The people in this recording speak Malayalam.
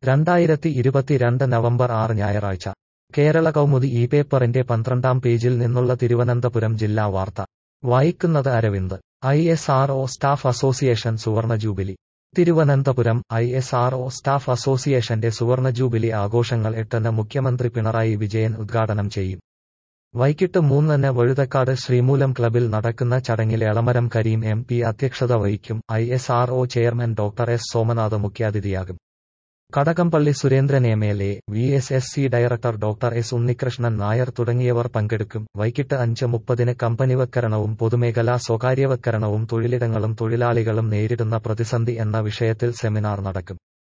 രണ്ടായിരത്തി ഇരുപത്തിരണ്ട് നവംബർ ആറ് ഞായറാഴ്ച കേരള കൗമുദി ഈ പേപ്പറിന്റെ പന്ത്രണ്ടാം പേജിൽ നിന്നുള്ള തിരുവനന്തപുരം ജില്ലാ വാർത്ത വായിക്കുന്നത് Aravind I S R O staff association സുവർണ jubilee Thiruvananthapuram I S R O staff അസോസിയേഷന്റെ സുവർണ ജൂബിലി ആഘോഷങ്ങൾ എട്ടിന് മുഖ്യമന്ത്രി പിണറായി വിജയൻ ഉദ്ഘാടനം ചെയ്യും വൈകിട്ട് മൂന്നിന് വഴുതക്കാട് ശ്രീമൂലം ക്ലബിൽ നടക്കുന്ന ചടങ്ങിൽ എളമരം കരീം എം പി അധ്യക്ഷത വഹിക്കും I S R O chairman doctor S Somanath മുഖ്യാതിഥിയാകും Kadakampally Surendran M L A V S S C director doctor S Unnikrishnan Nair തുടങ്ങിയവർ പങ്കെടുക്കും വൈകിട്ട് അഞ്ച് മുപ്പതിന് കമ്പനിവത്കരണവും പൊതുമേഖലാ സ്വകാര്യവത്കരണവും തൊഴിലിടങ്ങളും തൊഴിലാളികളും നേരിടുന്ന പ്രതിസന്ധി എന്ന വിഷയത്തിൽ സെമിനാർ നടക്കും